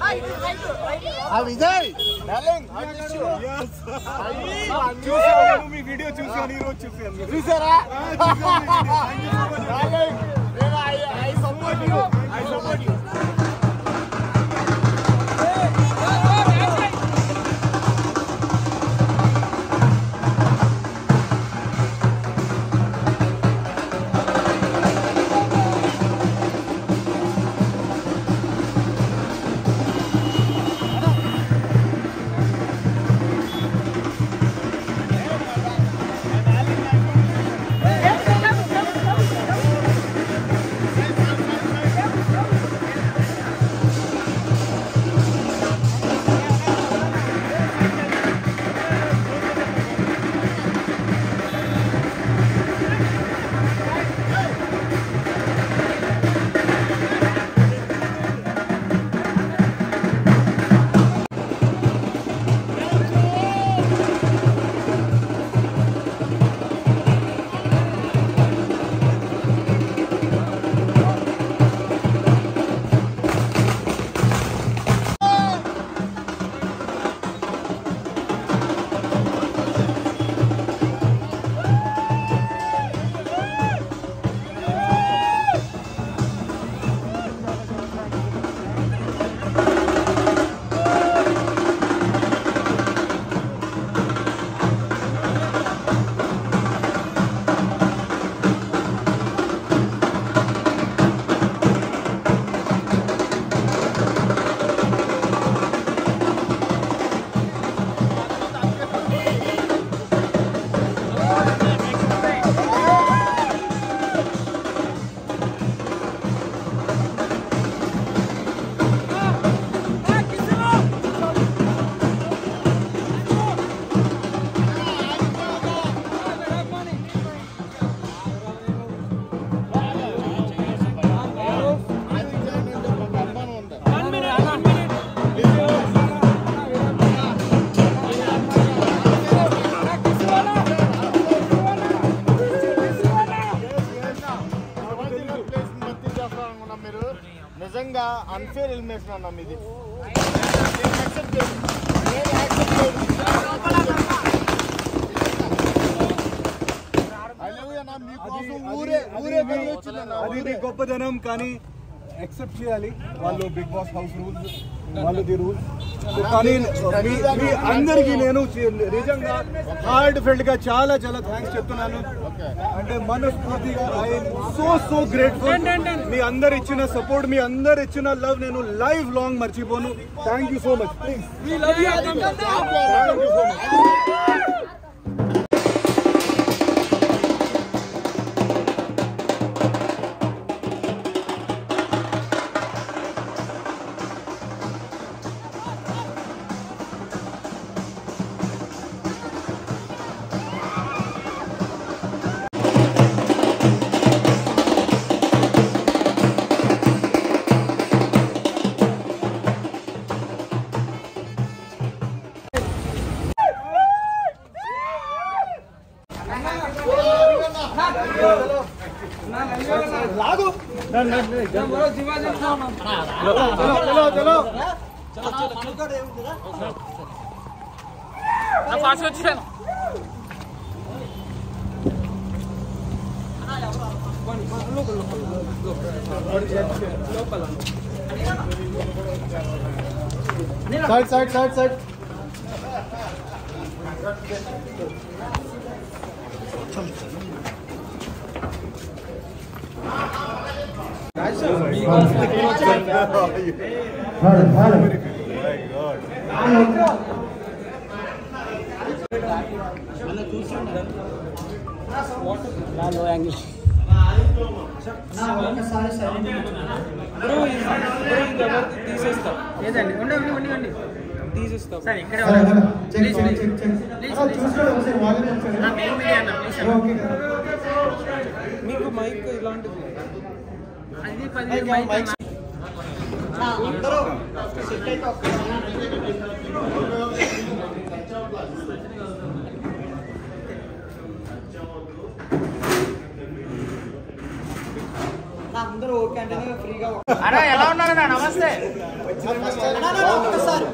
ఆ విజయ్ డార్లింగ్ చూసాను మీ వీడియో చూసాను ఈ రోజు చూసాను చూసారా డార్లింగ్ నేను I I support you I support you మీరు నిజంగా అన్ఫేర్ ఎలిమినేషన్ అన్నా మీది నేను accept చేయను. నేను accept చేయను. హల్లెలూయా అన్నా, మీకోసం ఊరే ఊరే కదిలి వచ్చిందన్నా, అది ఊరే. ఇది గొప్పదనం కానీ యాక్సెప్ట్ చేయాలి వాళ్ళు బిగ్ బాస్ హౌస్ రూల్స్ వాళ్ళది రూల్స్ కానీ మీ- మీ అందరికీ నేను చి- నిజంగా హార్ట్ ఫెల్ట్ గా చాలా చాలా థ్యాంక్స్ చెప్తున్నాను అంటే మనస్ఫూర్తిగా ఐ సో సో గ్రేట్ఫుల్ మీ అందరు ఇచ్చిన సపోర్ట్ మీ అందరు ఇచ్చిన లవ్ నేను లైఫ్ లాంగ్ మర్చిపోను thank you so much please thank you so much Side, side, side, side. లేదండి ఉండండి ఉండి ఉండి తీసేస్తాం సార్ ఇక్కడే ప్లీజ్ మెయిన్ మీడియా అన్న ప్లీజ్ మీకు మైక్ ఇలాంటిది అది పది మైక్ అందరూ అందరూ ఓకే అంటేనే ఫ్రీగా అన్నా ఎలా ఉన్నారన్నా నమస్తే ఒక్కసారి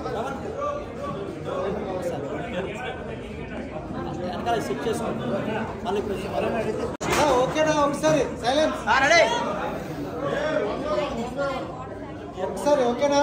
వెనకాల సెట్ చేసుకోండి మళ్ళీ ఇప్పుడు ఓకేనా ఒకసారి సైలెన్స్ రెడీ ఒకసారి ఓకేనా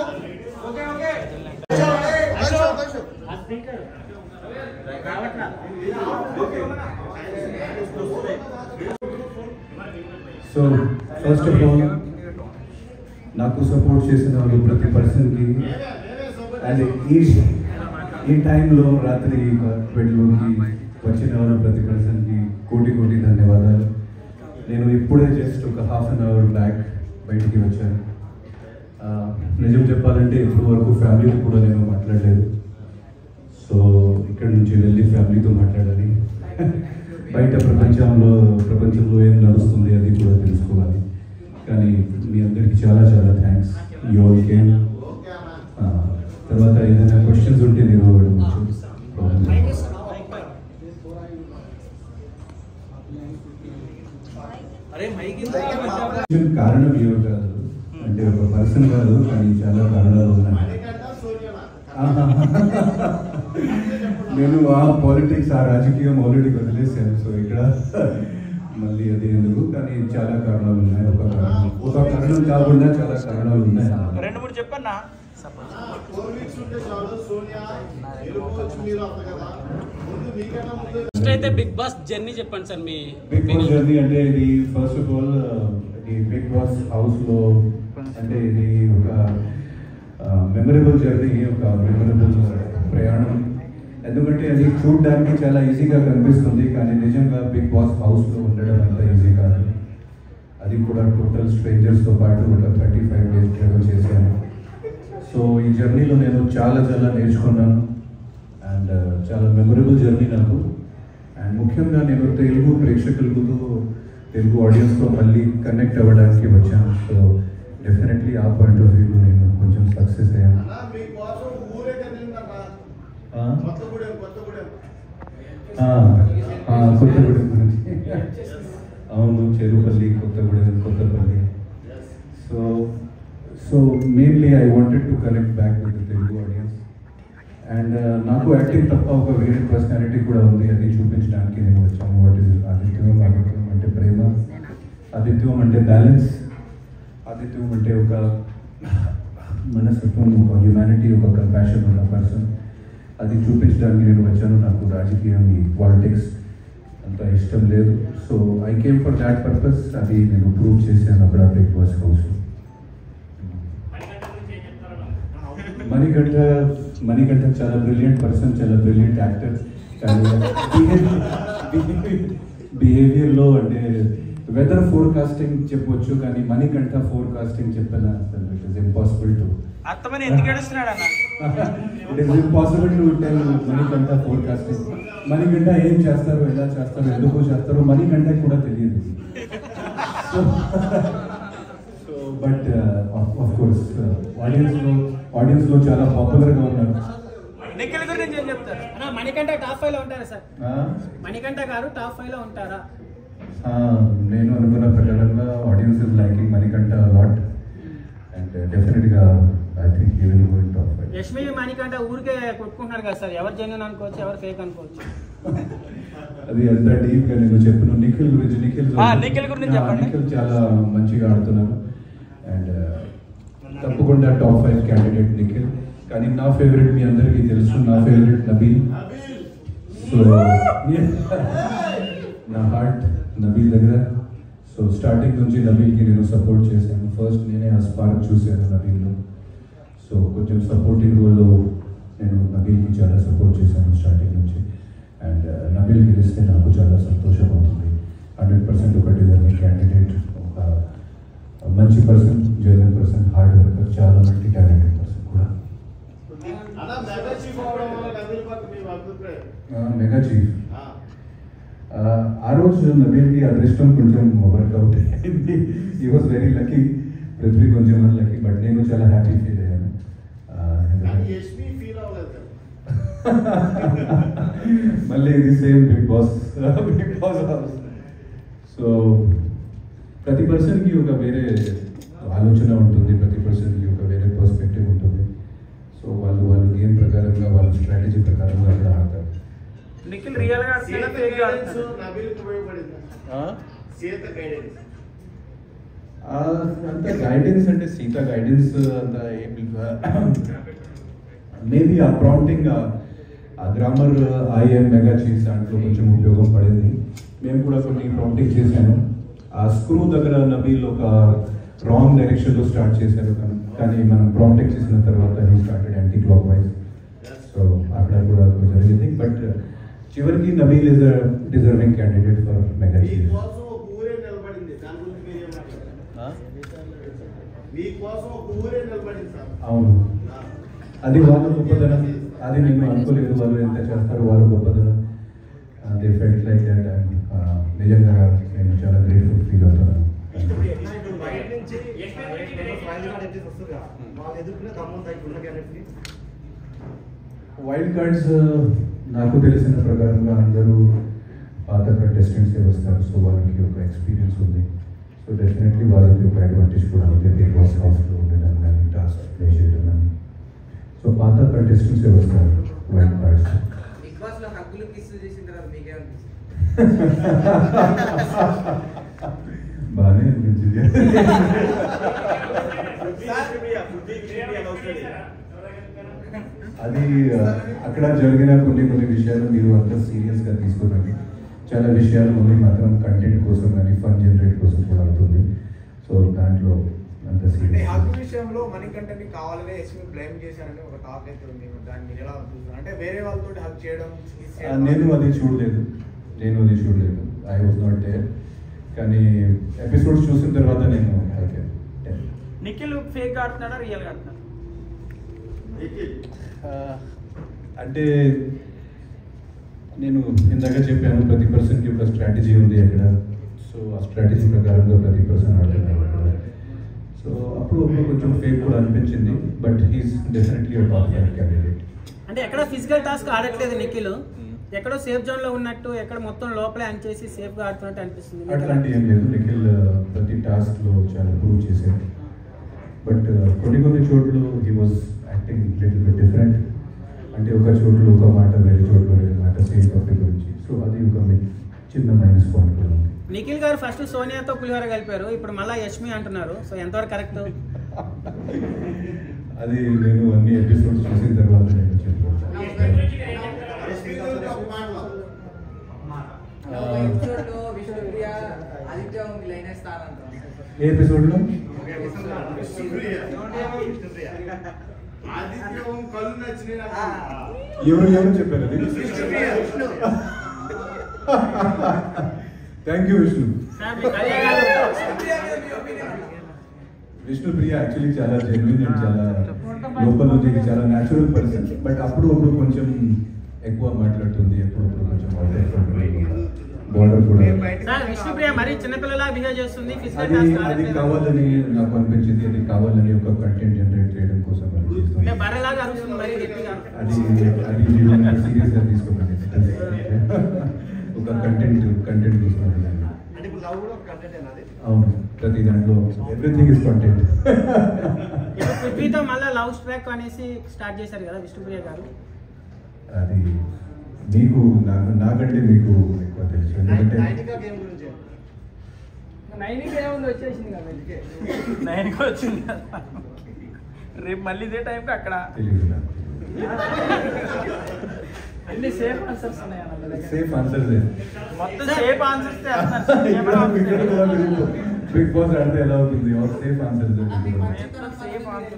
సో ఫస్ట్ ఆఫ్ ఆల్ నాకు సపోర్ట్ చేసిన వాళ్ళు ప్రతి పర్సన్కి అండ్ ఈ ఈ టైంలో రాత్రి ట్వెల్వ్కి వచ్చిన వాళ్ళు ప్రతి పర్సన్కి కోటి కోటి ధన్యవాదాలు నేను ఇప్పుడే జస్ట్ ఒక హాఫ్ అన్ అవర్ బ్యాక్ బయటికి వచ్చాను ఆ, నిజం చెప్పాలంటే ఇప్పుడు వరకు ఫ్యామిలీతో కూడా నేను మాట్లాడలేదు సో ఇక్కడ నుంచి వెళ్ళి ఫ్యామిలీతో మాట్లాడాలి బయట ప్రపంచంలో ప్రపంచంలో ఏం నడుస్తుంది అది కూడా తెలుసుకోవాలి కానీ మీ అందరికీ చాలా చాలా థ్యాంక్స్ యూ ఆల్ కేమ్ తర్వాత ఏదైనా క్వశ్చన్స్ ఉంటే మీరు అడగవచ్చు Problem లేదు. అరే మైక్ Question కారణం ఏమి కాదు అంటే ఒక పర్సన్ కాదు కానీ చాలా కారణాలు ఉన్నాయి ఆహా. నేను ఆ పాలిటిక్స్ ఆ రాజకీయం ఆల్రెడీ వదిలేసాను సో ఇక్కడ మళ్ళీ అది ఎందుకు కానీ చాలా కారణాలు ఉన్నాయి ఒక కారణం ఒక కారణం కాకుండా చాలా కారణాలు ఉన్నాయి రెండు మూడు చెప్పన్నా ఫోర్ వీక్స్ ఉంటే చాలు సోనియా వెళ్ళిపోవచ్చు మీరు అంత కదా ముందు మీకన్నా ముందు ఫస్ట్ అయితే బిగ్ బాస్ జర్నీ చెప్పండి సార్ మీ బిగ్ బాస్ జర్నీ అంటే ఇది ఫస్ట్ ఆఫ్ ఆల్ ఈ బిగ్ బాస్ హౌస్ లో అంటే ఇది ఒక మెమరబుల్ జర్నీ ఒక మెమరబుల్ ప్రయాణం ఎందుకంటే అది చూడడానికి చాలా ఈజీగా కనిపిస్తుంది కానీ నిజంగా బిగ్ బాస్ హౌస్ లో ఉండడం అంత ఈజీ కాదు అది కూడా టోటల్ స్ట్రేంజర్స్తో పాటు ఒక థర్టీ ఫైవ్ డేస్ ట్రావెల్ చేశాను సో ఈ జర్నీలో నేను చాలా చాలా నేర్చుకున్నాను అండ్ చాలా మెమరబుల్ జర్నీ నాకు అండ్ ముఖ్యంగా నేను తెలుగు ప్రేక్షకులతో తెలుగు ఆడియన్స్తో మళ్ళీ కనెక్ట్ అవ్వడానికి వచ్చాను సో డెఫినెట్లీ ఆ పాయింట్ ఆఫ్ వ్యూలో నేను కొంచెం సక్సెస్ అయ్యాను అన్నా మీకోసం ఊరే కదిలిందన్నా ఆ? కొత్తగూడెం కొత్తగూడెం ఆ, ఆ, కొత్తగూడెం గురించి అవును Cherupalli Kothagudem Kothapalli so so mainly I wanted to connect back with Telugu audience and నాకు యాక్టింగ్ తప్ప ఒక వేరే పర్సనాలిటీ కూడా ఉంది అది చూపించడానికి నేను వచ్చాను వాట్ ఇస్ ఆదిత్యం ఆదిత్యం అంటే ప్రేమ ఆదిత్యం అంటే బ్యాలెన్స్ ఆదిత్యం అంటే ఒక మనస్తత్వం ఒక హ్యుమానిటీ ఒక కంపాషన్ ఉన్న పర్సన్ అది చూపించడానికి నేను వచ్చాను నాకు రాజకీయం ఈ పాలిటిక్స్ అంత ఇష్టం లేదు so I came for that purpose అది నేను ప్రూవ్ చేశాను అక్కడ Bigg Boss house Manikanta Manikanta చాలా బ్రిలియంట్ పర్సన్ చాలా బ్రిలియంట్ యాక్టర్ కానీ బిహేవియర్లో అంటే వెదర్ ఫోర్కాస్టింగ్ చెప్పొచ్చు కానీ మణికంఠ ఫోర్కాస్టింగ్ చెప్పిన అసలు ఇట్ ఇస్ ఇంపాసిబుల్ టు అత్తమని ఎందుకు ఏడుస్తున్నాడు అన్న it is impossible to tell Manikanta forecasting Manikanta ఏం చేస్తారు ఎలా చేస్తారు ఎందుకు చేస్తారు మణికంఠ కూడా తెలియదు so but of course audience లో ఆడియన్స్ లో చాలా పాపులర్ గా ఉన్నారు నిఖిల్ గురించి ఏం చెప్తారు అన్న మణికంఠ టాప్ ఫైవ్ లో ఉంటారా సార్ ఆ, మణికంఠ గారు టాప్ ఫైవ్ లో ఉంటారా ఆ, నేను అనుకున్న ప్రకారంగా audience is liking Manikanta lot and definite గా I think he will go in top five Yashmi Manikanta ఊరికే కొట్టుకుంటున్నారు కదా సార్ ఎవరు జెన్యున్ అనుకోవచ్చు ఎవరు ఫేక్ అనుకోవచ్చు అది ఎంత డీప్ గా నేను చెప్పను నిఖిల్ గురించి నిఖిల్ ఆ, నిఖిల్ గురించి ఆ, చెప్పండి. నిఖిల్ చాలా మంచిగా ఆడుతున్నారు అండ్ తప్పకుండా టాప్ ఫైవ్ క్యాండిడేట్ నిఖిల్ కానీ నా ఫేవరెట్ మీ అందరికీ తెలుసు నా ఫేవరెట్ నబీల్ సో నా హార్ట్ నబీల్ దగ్గర సో స్టార్టింగ్ నుంచి నబీల్కి నేను సపోర్ట్ చేశాను ఫస్ట్ నేనే ఆ స్పార్క్ చూశాను నబీల్లో సో కొంచెం సపోర్టింగ్ రోల్లో నేను నబీల్కి చాలా సపోర్ట్ చేశాను స్టార్టింగ్ నుంచి అండ్ నబీల్ గెలిస్తే నాకు చాలా సంతోషం అవుతుంది హండ్రెడ్ పర్సెంట్ ఒక డిజర్వింగ్ క్యాండిడేట్ ఒక మంచి person genuine person hard worker చాలా మంచి టాలెంటెడ్ పర్సన్ కూడా అన్నా మెగా చీఫ్ అవడం వల్ల నవీల్ పట్ల మీ అభిప్రాయం మెగా చీఫ్ ఆ. ఆ రోజు నబీల్కి అదృష్టం కొంచెం వర్కౌట్ అయింది ఈ వాజ్ వెరీ లక్కీ పృథ్వీ కొంచెం లక్కీ బట్ నేను చాలా హ్యాపీ ఫీల్ అయ్యాను ఆ, కానీ ఎందుకంటే- యష్మి ఫీల్ అవ్వలేదు కదా మళ్ళీ ఇది same Bigg Boss Bigg Boss house so ప్రతి పర్సన్కి ఒక వేరే ఆలోచన ఉంటుంది ప్రతి పర్సన్కి ఒక వేరే పర్స్పెక్టివ్ ఉంటుంది సో వాళ్ళు వాళ్ళు గేమ్ ప్రకారంగా వాళ్ళ స్ట్రాటజీ ప్రకారంగా అక్కడ ఆడతారు నిఖిల్ రియల్ గా ఆడుతున్నాడా సీత ఫేక్ గా గైడెన్స్ ఆడుతున్నాడా నబీల్కి ఉపయోగపడిందా సీత గైడెన్స్ ఆ, అంత గైడెన్స్ అంటే సీత గైడెన్స్ అంత ఏమి మేబీ ఆ ప్రాంప్టింగ్ ఆ గ్రామర్ ఐఎం మెగా చీజ్ దాంట్లో కొంచెం ఉపయోగం పడింది మేము కూడా కొన్ని ప్రాంప్టింగ్ చేశాను ఆ స్క్రూ దగ్గర నబీల్ ఒక రాంగ్ డైరెక్షన్లో స్టార్ట్ చేశారు కానీ- కానీ మనం ప్రాంప్టింగ్ చేసిన తర్వాత he started anticlockwise so అక్కడ కూడా జరిగింది బట్ చివరికి Nabeel is a deserving candidate for mega cheese మీకోసం ఒక ఊరే నిలబడింది దాని గురించి మీరు ఏమంటారు మీకోసం ఒక ఊరే నిలబడింది సార్ అవును అది వాళ్ళ గొప్పతనం అది నేను అనుకోలేదు వాళ్ళు ఎంత చేస్తారో వాళ్ళ గొప్పతనం దే ఫెల్ట్ లైక్ దట్ నిజంగా నేను చాలా గ్రేట్ఫుల్ ఫీల్ అవుతున్నాను బయట నుంచి వైల్డ్ కార్డ్ ఎట్లా వస్తుంది కదా వాళ్ళు ఎదుర్కొనే దమ్ముందా ఇప్పుడున్న క్యాండిడేట్కి వైల్డ్ కార్డ్స్ నాకు తెలిసిన ప్రకారంగా అందరూ పాత కంటెస్టెంట్సే వస్తారు సో వాళ్ళకి ఒక ఎక్స్పీరియన్స్ ఉంది సో డెఫినెట్లీ వాళ్ళకి ఒక అడ్వాంటేజ్ కూడా ఉంది బిగ్ బాస్ హౌస్లో ఉండడం కానీ టాస్క్ ప్లే చేయడం కానీ సో పాత కంటెస్టెంట్సే వస్తారు వైల్డ్ కార్డ్స్ బిగ్ బాస్ లో హక్కులు కిస్సులు చేసిన తర్వాత మీకేమనిపిస్తుంది బాగానే అనిపించింది అది ఆ, అక్కడ జరిగిన కొన్ని కొన్ని విషయాలు మీరు అంత సీరియస్గా తీసుకోకండి చాలా విషయాలు ఓన్లీ మాత్రం కంటెంట్ కోసం కానీ ఫన్ జనరేట్ కోసం కూడా అవుతుంది సో దాంట్లో అంత అంటే సీరియస్ హగ్ విషయంలో మనకంటే కావాలనే ఎస్మి బ్లేమ్ చేశారని ఒక టాక్ అయితే ఉంది మరి దాన్ని మీరు ఎలా చూస్తున్నారు అంటే వేరే వాళ్ళతో హగ్ చేయడం kiss ఆ, చేయడం- నేను అది చూడలేదు నేను అది చూడలేదు ఐ వాజ్ నాట్ దేర్ కానీ ఎపిసోడ్స్ చూసిన తర్వాత నేను ఓకే నిఖిల్ ఫేక్ గా ఆడుతున్నాడా రియల్ గా ఆడుతున్నాడా అంటే నేను ఇందాక చెప్పాను ప్రతి పర్సన్కి ఒక స్ట్రాటజీ ఉంది అక్కడ సో ఆ స్ట్రాటజీ ప్రకారంగా ప్రతి పర్సన్ ఆడుతున్నారు అక్కడ సో అప్పుడు అప్పుడు కొంచెం ఫేక్ కూడా అనిపించింది but he's definitely top five candidate అంటే ఎక్కడ ఫిజికల్ టాస్క్ ఆడట్లేదు నిఖిల్ ఎక్కడో సేఫ్ జోన్ లో ఉన్నట్టు ఎక్కడ మొత్తం లోపలే అని చేసి సేఫ్ గా ఆడుతున్నట్టు అనిపిస్తుంది అట్లాంటి ఏం లేదు నిఖిల్ uh, ప్రతి టాస్క్లో చాలా ప్రూవ్ చేశాడు బట్ కొన్ని కొన్ని చోట్ల he was acting little bit different అంటే ఒక చోట్ల ఒక మాట వేరే చోట్ల వేరే మాట సేమ్ టాపిక్ గురించి సో అది ఒక mi- చిన్న మైనస్ పాయింట్ కూడా ఉంది నిఖిల్ గారు ఫస్ట్ సోనియాతో పులిహోర కలిపారు ఇప్పుడు మళ్ళా యష్మి అంటున్నారు సో ఎంతవరకు కరెక్ట్ అది నేను అన్ని ఎపిసోడ్స్ చూసిన తర్వాత నేను చెప్పాను ఎపిసోడ్ లో విష్ణుప్రియ ఆదిత్య ఓంకి లైన్ వేస్తానంటాం ఏ ఎపిసోడ్లో ఆదిత్య ఓం కళ్ళు నచ్చినాయి నాకు. ఎవరు ఎవరు చెప్పారు అది Vishnupriya, Vishnu. Thank you Vishnu sir మీకు అదే కాదు. విష్ణు ప్రియ యాక్చువల్లీ చాలా జెన్యున్ అండ్ చాలా లోపల నుంచి చాలా న్యాచురల్ పర్సన్ బట్ అప్పుడు అప్పుడు కొంచెం ఎక్కువ మాట్లాడుతుంది ఎప్పుడప్పుడు కొంచెం బార్డర్ కూడా సార్ విష్ణుప్రియ మరీ చిన్నపిల్లలా బిహేవ్ చేస్తుంది ఫిజికల్ అది టాస్క్ అది ఆడట్లేదు కావాలని నాకు అనిపించింది అది కావాలని ఒక కంటెంట్ జనరేట్ చేయడం కోసం అది చేస్తుంది అంటే బర్రెలాగా అరుస్తుంది మరీ గట్టిగా అది అది మీరు సీరియస్గా తీసుకోకండి ఒక కంటెంట్ కంటెంట్ తీసుకున్నది దాన్ని. అంటే ఇప్పుడు లవ్ కూడా ఒక కంటెంట్ అది అవును ప్రతి దాంట్లో ఎవ్రీథింగ్ ఇస్ కంటెంట్ ఇప్పుడు పృథ్వీతో మళ్ళీ లవ్ స్ట్రాక్ అనేసి స్టార్ట్ చేశారు కదా విష్ణుప్రియ గారు అది మీకు నాకు నాకంటే మీకు ఎక్కువ తెలుసు ఎందుకంటే నైనికా గేమ్ గురించి నైన్కి ఏముంది వచ్చేసింది కదా నైన్కి వచ్చింది కదా రేపు మళ్ళీ ఇదే టైంకి అక్కడ తెలియదు నాకు అన్ని సేఫ్ ఆన్సర్స్ ఉన్నాయి అన్న మీ దగ్గర. సేఫ్ ఆన్సర్స్ మొత్తం సేఫ్ ఆన్సర్స్ బిగ్ బాస్ ఆడితే ఎలా అవుతుంది సేఫ్ ఆన్సర్స్ సేఫ్ ఆన్సర్స్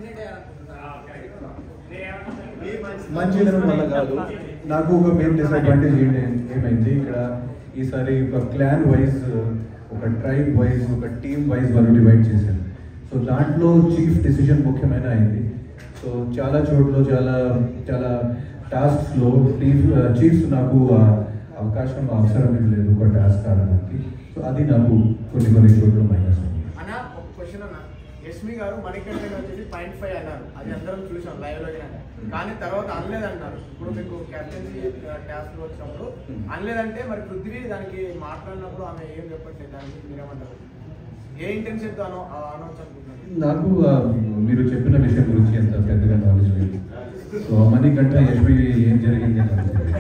మంచిదనం వల్ల కాదు నాకు ఒక మెయిన్ డిసడ్వాంటేజ్ ఏంటి ఏమైంది ఇక్కడ ఈసారి ఒక క్లాన్ వైజ్ ఒక ట్రైబ్ వైజ్ ఒక టీమ్ వైజ్ వాళ్ళు డివైడ్ చేశారు సో దాంట్లో చీఫ్ డిసిజన్ ముఖ్యమైన అయింది సో చాలా చోట్ల చాలా చాలా టాస్క్స్లో చీఫ్ చీఫ్స్ నాకు ఆ అవకాశం అవసరం ఏం లేదు ఒక టాస్క్ ఆడడానికి సో అది నాకు కొన్ని కొన్ని చోట్ల మైనస్ ఉంది అన్న ఒక క్వశ్చన్ అన్న యష్మి గారు మణికంఠన్ వచ్చేసి పాయింట్ ఫైవ్ అన్నారు అది అందరం చూసాం లైవ్ లో కానీ తర్వాత అనలేదు అన్నారు ఇప్పుడు మీకు కెప్టెన్సీ టాస్క్ వచ్చినప్పుడు అనలేదంటే మరి పృథ్వీ దానికి మాట్లాడినప్పుడు ఆమె ఏం చెప్పట్లేదు దానికి మీరేమంటారు ఏ ఇంటెన్షన్తో అను అనవచ్చు అనుకుంటున్నారు నాకు ఆ, మీరు చెప్పిన విషయం గురించి ఎంత పెద్దగా నాలెడ్జ్ లేదు సో మనీ గంట యశ్వి ఏం జరిగింది అని నాకు తెలియదు.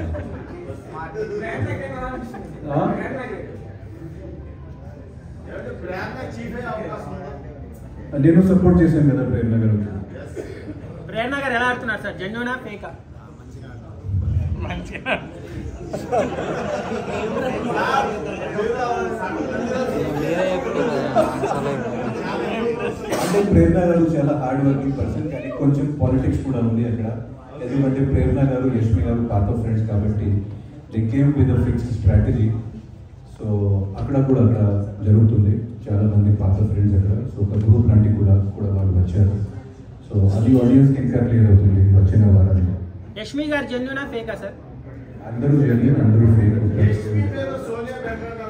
ఆ? ప్రేరణ చీఫ్ అయ్యే అవకాశం ఉందా నేను సపోర్ట్ చేశాను కదా ప్రేరణ గారు ప్రేరణ గారు ఎలా ఆడుతున్నారు సార్ జెన్యునా ఫేకా మంచిగా అంటే ప్రేరణ గారు చాలా హార్డ్ వర్కింగ్ పర్సన్ కానీ కొంచెం పాలిటిక్స్ కూడా ఉంది అక్కడ ఎందుకంటే ప్రేరణ గారు యశ్మి గారు పాత ఫ్రెండ్స్ కాబట్టి they came with fixed strategy so అక్కడ కూడా అక్కడ జరుగుతుంది చాలా మంది పాత ఫ్రెండ్స్ అక్కడ సో ఒక గ్రూప్ లాంటి కూడా కూడా వాళ్ళు వచ్చారు సో అది ఆడియన్స్కి ఇంకా క్లియర్ అవుతుంది వచ్చిన వారానికి యష్మి గారు జెన్యునా ఫేకా సార్ అందరూ జెన్యున్ అందరూ ఫేక్ సోనియా బెటర్ గారు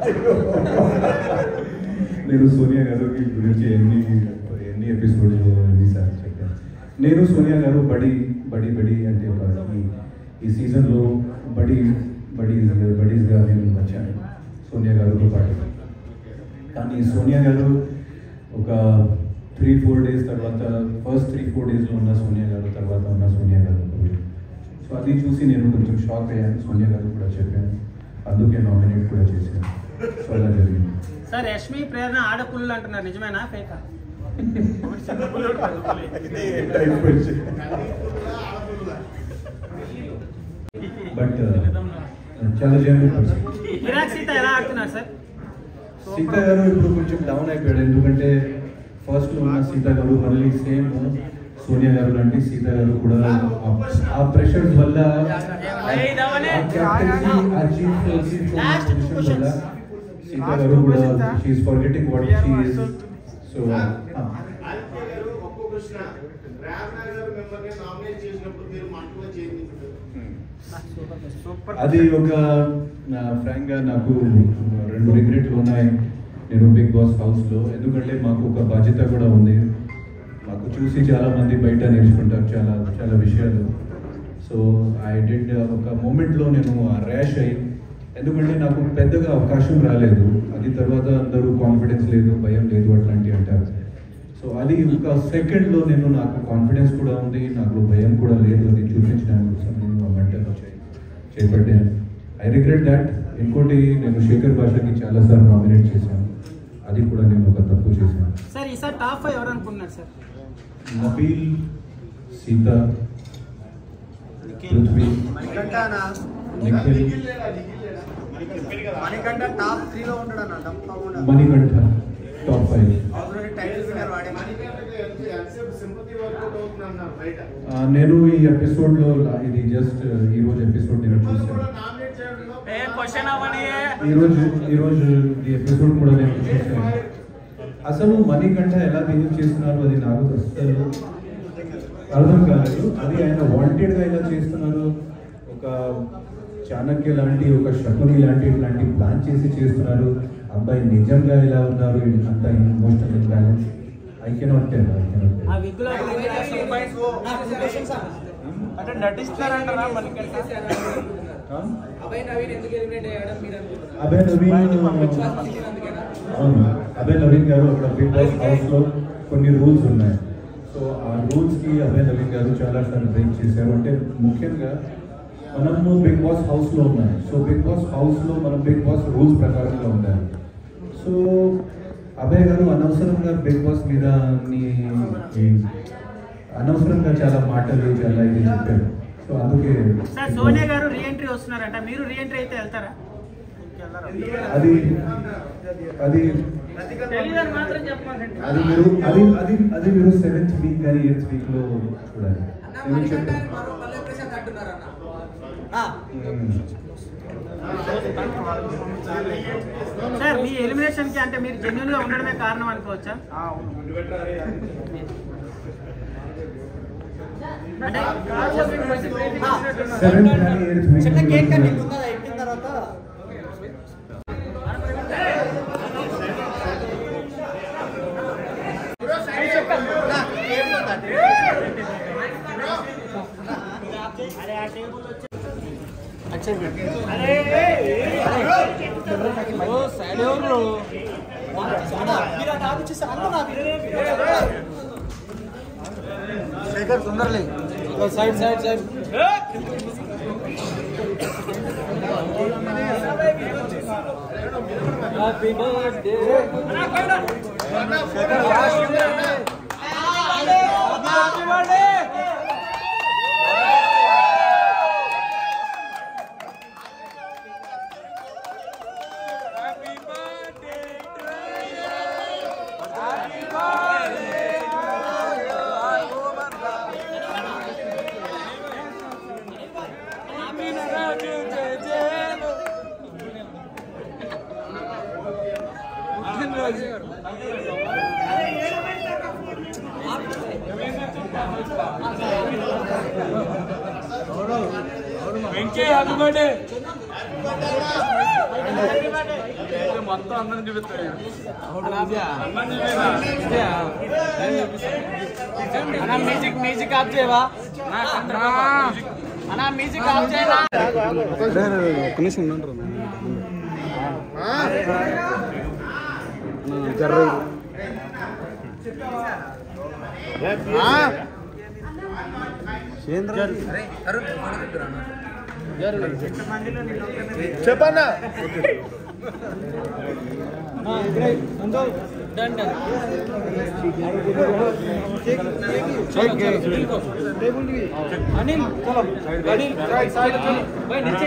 నేను సోనియా గారు గురించి ఎన్ని ఎన్ని ఎపిసోడ్ ఎన్నిసార్లు చెప్పాను నేను సోనియా గారు బడి బడి బడి అంటే ఒక ఈ- ఈ సీజన్లో బడి బడి బడీస్గా నేను వచ్చాను సోనియా గారితో పాటు కానీ సోనియా గారు ఒక త్రీ ఫోర్ డేస్ తర్వాత ఫస్ట్ త్రీ ఫోర్ డేస్లో ఉన్న సోనియా గారు తర్వాత ఉన్న సోనియా గారు సో అది చూసి నేను కొంచెం షాక్ అయ్యాను సోనియా గారు కూడా చెప్పాను అందుకే నామినేట్ కూడా చేశాను సో అలా జరిగింది సార్ యష్మి ప్రేరణ ఆడపుల్లు అంటున్నారు నిజమేనా ఫేకా బట్ చాలా జెన్యున్ పర్సన్ విరాట్ సీత ఎలా ఆడుతున్నారు సార్ సీత గారు ఇప్పుడు కొంచెం డౌన్ అయిపోయాడు ఎందుకంటే ఫస్ట్ లో ఉన్న సీత గారు మళ్ళీ సేమ్ సోనియా గారు లాంటి సీత గారు కూడా ఆ- ఆ ప్రెషర్స్ వల్ల సీత గారు కూడా she is forgetting what she is so Aditya గారు ఒక్కో ప్రశ్న ప్రేరణ గారు మిమ్మల్ని నామినేట్ చేసినప్పుడు మీరు మంటలో చేయించారు అది ఒక ఫ్రాంక్ గా నాకు రెండు రిగ్రెట్లు ఉన్నాయి నేను బిగ్ బాస్ హౌస్ లో ఎందుకంటే మాకు ఒక బాధ్యత కూడా ఉంది మాకు చూసి చాలా మంది బయట నేర్చుకుంటారు చాలా చాలా విషయాలు సో ఐ డిడ్ ఒక moment లో నేను ర్యాష్ అయ్యి ఎందుకంటే నాకు పెద్దగా అవకాశం రాలేదు అది తర్వాత అందరూ కాన్ఫిడెన్స్ లేదు భయం లేదు అట్లాంటివి అంటారు సో అది ఒక second లో నేను నాకు కాన్ఫిడెన్స్ కూడా ఉంది నాకు భయం కూడా లేదు అది చూపించడానికి కోసం నేను ఆ మెంటల్ చేపట్టాను ఐ రిగ్రెట్ దాట్ ఇంకోటి నేను శేఖర్ భాషకి చాలాసార్లు నామినేట్ చేశాను అది కూడా నేను ఒక తప్పు చేశాను సార్ ఈసారి టాప్ ఫైవ్ ఎవరు అనుకుంటున్నారు సార్ నబీల్ సీత పృథ్వీ నిఖిల్ మణికంఠ టాప్ త్రీలో ఉంటాడు అన్న తప్పకుండా Manikanta top five already title winner వాడే మణికంఠకి ఎంత- ఎంతసేపు సింపతి వర్కౌట్ అవుతుంది అన్నారు బయట ఆ, నేను ఈ ఎపిసోడ్ లో ఇది జస్ట్ ఈ రోజు ఎపిసోడ్ నేను మిమ్మల్ని చూసాను కూడా నామినేట్ చేయడంలో ఏ క్వశ్చన్ అవని ఈ రోజు ఈ రోజు ఈ ఎపిసోడ్ కూడా నేను చూసాను అసలు మణికంఠ ఎలా బిహేవ్ చేస్తున్నారు అది నాకు అసలు అర్థం కాలేదు అది ఆయన వాంటెడ్ గా ఇలా చేస్తున్నారు ఒక చాణక్య లాంటి ఒక శకుని లాంటి ఇట్లాంటి ప్లాన్ చేసి చేస్తున్నారు అబ్బాయి నిజంగా ఇలా ఉన్నారు అంత emotional imbalance I cannot tell I cannot ah tell విగ్గులో అంటే నటిస్తారంటారా మనకంటే అభయ్ నవీన్ ఎందుకు ఎలిమినేట్ అయ్యాడని మీరు అనుకుంటున్నారు అభయ్ నవీన్ అందుకేనా అవును అభయ్ నవీన్ గారు అక్కడ బిగ్ బాస్ హౌస్ లో కొన్ని రూల్స్ ఉన్నాయి సో ఆ రూల్స్ కి అభయ్ నవీన్ గారు చాలా సార్లు బ్రేక్ చేశారు అంటే ముఖ్యంగా మనము బిగ్ బాస్ హౌస్ లో ఉన్నాం సో బిగ్ బాస్ హౌస్ లో మనం బిగ్ బాస్ రూల్స్ ప్రకారంగా ఉండాలి సో అభయ్ గారు అనవసరంగా బిగ్ బాస్ మీద నీ- ఈ అనవసరంగా చాలా మాటలు చాలా ఇది చెప్పారు సో అందుకే సార్ సోనియా గారు రీఎంట్రీ వస్తున్నారంట మీరు రీఎంట్రీ అయితే వెళ్తారా అది అది తెలియదని మాత్రం చెప్పమాకండి అది మీరు అది అది అది మీరు సెవెంత్ వీక్ కానీ ఎయిత్ వీక్ లో చూడాలి అన్న నేను మణికంఠ చెప్పాను. మరో పల్లె ప్రశాంత్ అంటున్నారు అన్న సార్ మీ ఎలిమినేషన్ కి అంటే మీరు జెన్యున్ గా ఉండడమే కారణం అనుకోవచ్చా అంటే సెవెంత్ కానీ ఎయిత్ వీక్ చిన్న కేక్ కటింగ్ ఉంది అది అయిపోయిన తర్వాత సైడ్ ఎవరు మీరు అటు ఆలోచిస్తారు అందరూ నా శేఖర్ తొందరలే side side side happy birthday happy birthday Venky happy birthday మొత్తం అందరం చూపిస్తాడు అన్నా మ్యూజిక్ మ్యూజిక్ ఆఫ్ చేయవా అన్నా మ్యూజిక్ ఆఫ్ చేయవా ఒక్క నిమిషం ఉండండి జర్ర చెప్పన్నా డన్ డన్ అనిల్ చలో అనిల్ రైట్ సైడ్ చలో బై नीचे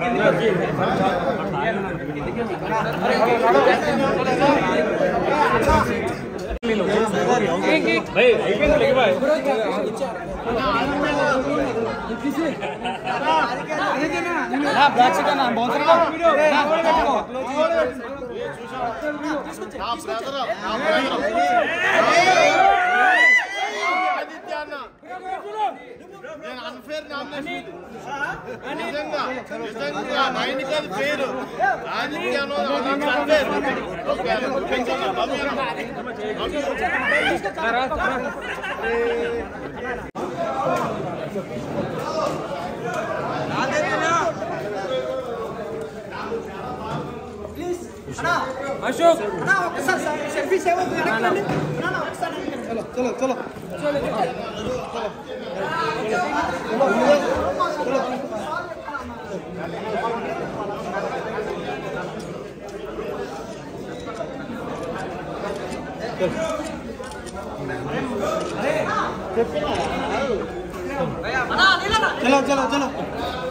నా బ్లాక్ సెట్ నా బౌన్సర్ నా పెట్టుకో నా బ్రదర్ నా బ్రదర్ ఆదిత్య అన్న నేను అన్ఫేర్ నామినేషన్ నిజంగా నిజంగా నైనికల్ పేరు ఆదిత్య అన్ఫేర్ ఓకే పెంచండి బాబు అశోక్ అన్నా ఒకసారి సెల్ఫీ సేవ వెనక్కి చలో చలో చలో చలో చలో చలో